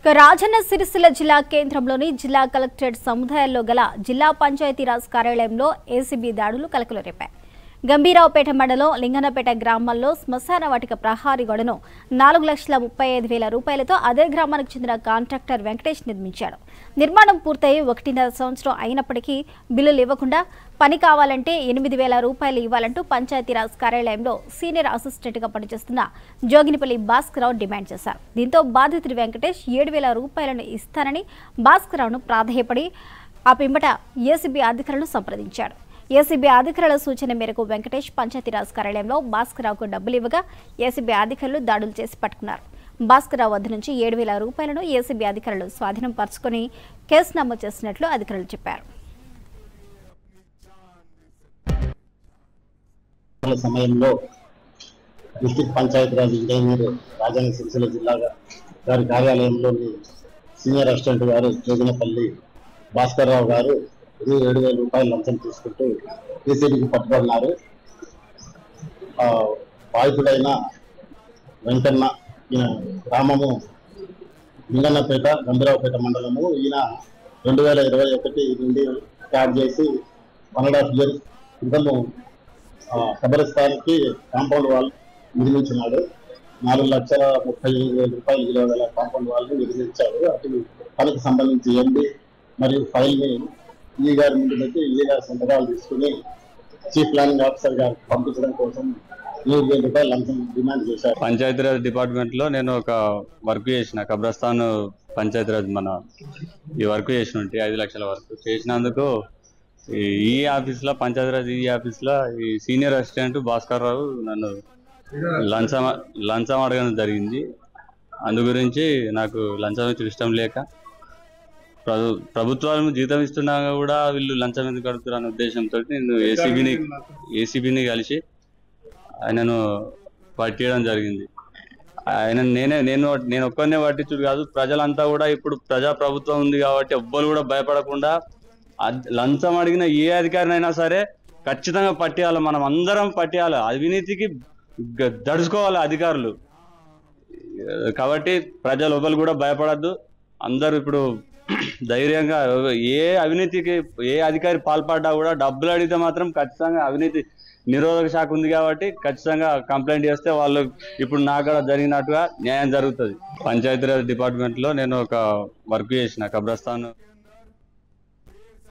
ఇక రాజన్న సిరిసిల్ల జిల్లా కేంద్రంలోని జిల్లా కలెక్టరేట్ సముదాయాల్లో గల జిల్లా పంచాయతీరాజ్ కార్యాలయంలో ఏసీబీ దాడులు కలకలు రేపాయి గంభీరావుపేట మండలం లింగనపేట గ్రామాల్లో శ్మశాన వాటిక ప్రహారీ గోడను నాలుగు లక్షల ముప్పై ఐదు వేల రూపాయలతో అదే గ్రామానికి చెందిన కాంట్రాక్టర్ వెంకటేష్ నిర్మించాడు నిర్మాణం పూర్తయి ఒకటిన్నర సంవత్సరం అయినప్పటికీ బిల్లులు ఇవ్వకుండా పని కావాలంటే ఎనిమిది వేల రూపాయలు ఇవ్వాలంటూ పంచాయతీరాజ్ కార్యాలయంలో సీనియర్ అసిస్టెంట్గా పనిచేస్తున్న జోగినిపల్లి భాస్కరరావు డిమాండ్ చేశారు దీంతో బాధితుడి వెంకటేష్ ఏడు వేల రూపాయలను ఇస్తానని భాస్కరరావును ప్రాధేయపడి ఆ పిమ్మట ఏసీబీ అధికారులను సంప్రదించాడు ఏసీబీ అధికారుల సూచన మేరకు వెంకటేష్ పంచాయతీరాజ్ కార్యాలయంలో భాస్కరరావుకు డబ్బులు ఇవ్వగా ఏసీబీ అధికారులు దాడులు చేసి పట్టుకున్నారు భాస్కరరావు వద్ద నుంచి ఏడు వేల రూపాయలను ఏసీబీ అధికారులు స్వాధీనం పరుచుకొని కేసు నమోదు చేసినట్లు అధికారులు చెప్పారు ఎన్నికల సమయంలో డిస్టిక్ పంచాయతీరాజ్ ఇంజనీర్ రాజధాని సిరిసిల్ల జిల్లా గారి కార్యాలయంలోని సీనియర్ అసిస్టెంట్ గారు జోగినపల్లి భాస్కర్ రావు గారు ఇది ఏడు వేల రూపాయలు లంచం తీసుకుంటూ ఏసీబీకి పట్టుబడినారు ఆ, బాధితుడైన వెంకన్న ఈయన గ్రామము లింగన్నపేట గంభీరావుపేట మండలము ఈయన రెండు వేల ఇరవై ఒకటి నుండి స్టార్ట్ చేసి వన్ అండ్ హాఫ్ ఇయర్ క్రితము ఆ, కబరస్థాన్కి కాంపౌండ్ వాల్ నిర్మించినాడు నాలుగు లక్షల ముప్పై ఐదు వేల రూపాయలు విలువ గల కాంపౌండ్ వాల్ నిర్మించాడు అటు పనికి సంబంధించి ఎండి మరియు ఫైల్ ని ఈ గారి ముందు పెట్టి ఈ గారి సంతకాలు తీసుకుని చీఫ్ ప్లానింగ్ ఆఫీసర్ గారికి పంపించడం కోసం మూడు వేల రూపాయలు లంచం డిమాండ్ చేశారు పంచాయతీరాజ్ డిపార్ట్మెంట్ లో నేను ఒక వర్క్ చేసిన కబ్రస్థాన్ పంచాయతీరాజ్ మన ఈ వర్క్ చేసిన ఉంటే ఐదు లక్షల వరకు చేసినందుకు ఈ- ఈ ఆఫీస్ లో పంచాయతీరాజ్ ఈ ఆఫీస్ లో ఈ సీనియర్ అసిస్టెంట్ భాస్కర్ రావు నన్ను లంచం లంచం అడగడం జరిగింది అందు గురించి నాకు లంచం ఇచ్చడం ఇష్టం లేక ప్రభు ప్రభుత్వాలు జీతం ఇస్తున్నా కూడా వీళ్ళు లంచం ఎందుకు అడుగుతారు అనే ఉద్దేశంతో నేను ఏసీబీని ఏసీబీని కలిసి ఆయనను పట్టియడం జరిగింది ఆయన నేనే నేను నేను ఒక్కరినే పట్టించుడు కాదు ప్రజలంతా కూడా ఇప్పుడు ప్రజా ప్రభుత్వం ఉంది కాబట్టి ఎవ్వరు కూడా భయపడకుండా అద్- లంచం అడిగిన ఏ అధికారినైనా సరే ఖచ్చితంగా పట్టేయాలి మనం అందరం పట్టేయాలి అవినీతికి గ- దడుచుకోవాలి అధికారులు కాబట్టి ప్రజలు ఎవ్వరు కూడా భయపడద్దు అందరూ ఇప్పుడు ధైర్యంగా ఏ అవినీతికి ఏ అధికారి పాల్పడ్డా కూడా డబ్బులు అడిగితే మాత్రం ఖచ్చితంగా అవినీతి నిరోధక శాఖ ఉంది కాబట్టి ఖచ్చితంగా కంప్లైంట్ చేస్తే వాళ్ళు ఇప్పుడు నాకు కూడా జరిగినట్టుగా న్యాయం జరుగుతుంది పంచాయతీరాజ్ డిపార్ట్మెంట్ లో నేను ఒక వర్క్ చేసిన కబ్రస్థాన్